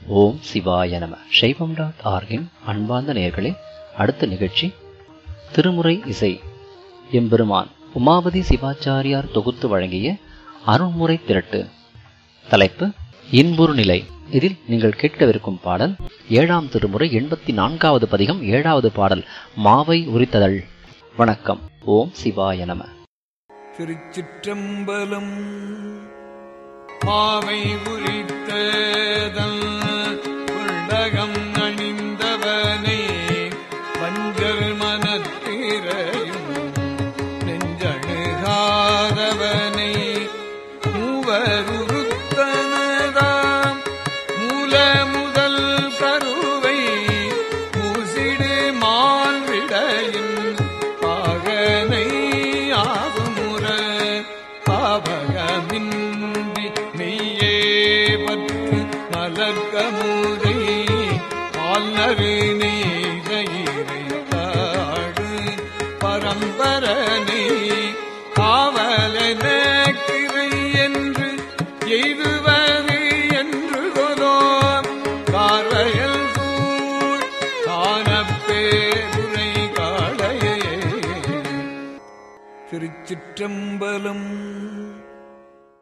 ஓம் சிவாய நம சைவம் டாட் ஆர்கின் அன்பார்ந்த நேயர்களே அடுத்த நிகழ்ச்சி திருமுறை இசை எம்பெருமான் உமாபதி சிவாச்சாரியார் தொகுத்து வழங்கிய அருண்முறை திரட்டு தலைப்பு இன்புறு நிலை இதில் நீங்கள் கேட்கவிருக்கும் பாடல் ஏழாம் திருமுறை எண்பத்தி நான்காவது பதிகம் ஏழாவது பாடல் மாவை உரித்ததள் வணக்கம் ஓம் சிவாய நம திருச்சிற்றம்பலம் மாவை உரித்ததல் உள்ளகம் அணிந்தவனை வஞ்சல் மனத்திரையும் நெஞ்சழுகாதவனை மூவருத்தனதாம் மூல முதல் கருவை மூசிடு மால்விடையின் பாகனை ஆகுமுற பாபகமின்றி மெய்யே பற்று மலர்கமுதை பால்நறு நெய்தயிரைத்தாடு பரம்பரனை காவலன கிரை என்று எய்துவது என்று கொலோ பார்வையல் சூழ் காணப்பேருரை காளையே திருச்சிற்றம்பலம்